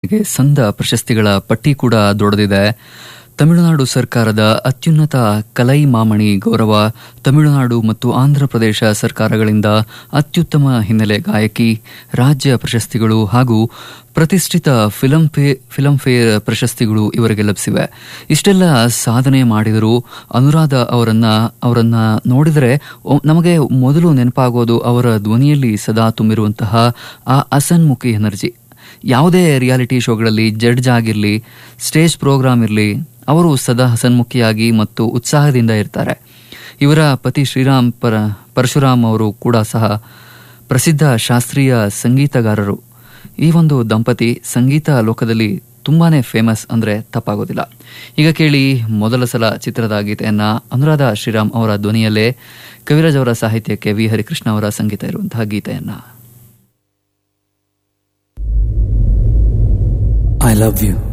ಇವರಿಗೆ ಸಂದ ಪ್ರಶಸ್ತಿಗಳ ಪಟ್ಟಿ ಕೂಡ ದೊಡ್ಡದಿದೆ ತಮಿಳುನಾಡು ಸರ್ಕಾರದ ಅತ್ಯುನ್ನತ ಕಲೈ ಮಾಮಣಿ ಗೌರವ ತಮಿಳುನಾಡು ಮತ್ತು ಆಂಧ್ರಪ್ರದೇಶ ಸರ್ಕಾರಗಳಿಂದ ಅತ್ಯುತ್ತಮ ಹಿನ್ನೆಲೆ ಗಾಯಕಿ ರಾಜ್ಯ ಪ್ರಶಸ್ತಿಗಳು ಹಾಗೂ ಪ್ರತಿಷ್ಠಿತ ಫಿಲಂ ಫಿಲ್ಮ್ಫೇರ್ ಪ್ರಶಸ್ತಿಗಳು ಇವರಿಗೆ ಲಭಿಸಿವೆ ಇಷ್ಟೆಲ್ಲ ಸಾಧನೆ ಮಾಡಿದರೂ ಅನುರಾಧ ಅವರನ್ನ ಅವರನ್ನ ನೋಡಿದರೆ ಒ- ನಮಗೆ ಮೊದಲು ನೆನಪಾಗೋದು ಅವರ ಧ್ವನಿಯಲ್ಲಿ ಸದಾ ತುಂಬಿರುವಂತಹ ಆ ಅಸನ್ಮುಖಿ ಎನರ್ಜಿ ಯಾವುದೇ ರಿಯಾಲಿಟಿ ಶೋಗಳಲ್ಲಿ ಜಡ್ಜ್ ಆಗಿರಲಿ ಸ್ಟೇಜ್ ಪ್ರೋಗ್ರಾಮ್ ಇರಲಿ ಅವರು ಸದಾ ಹಸನ್ಮುಖಿಯಾಗಿ ಮತ್ತು ಉತ್ಸಾಹದಿಂದ ಇರ್ತಾರೆ ಇವರ ಪತಿ ಶ್ರೀರಾಮ್ ಪರ ಪರಶುರಾಮ್ ಅವರು ಕೂಡ ಸಹ ಪ್ರಸಿದ್ಧ ಶಾಸ್ತ್ರೀಯ ಸಂಗೀತಗಾರರು ಈ ಒಂದು ದಂಪತಿ ಸಂಗೀತ ಲೋಕದಲ್ಲಿ ತುಂಬಾನೇ ಫೇಮಸ್ ಅಂದ್ರೆ ತಪ್ಪಾಗೋದಿಲ್ಲ ಈಗ ಕೇಳಿ ಮೊದಲ ಸಲ ಚಿತ್ರದ ಗೀತೆಯನ್ನ ಅನುರಾಧ ಶ್ರೀರಾಮ್ ಅವರ ಧ್ವನಿಯಲ್ಲೇ ಕವಿರಾಜ್ ಅವರ ಸಾಹಿತ್ಯಕ್ಕೆ ವಿ ಹರಿಕೃಷ್ಣ ಅವರ ಸಂಗೀತ ಇರುವಂತಹ ಗೀತೆಯನ್ನ I love you.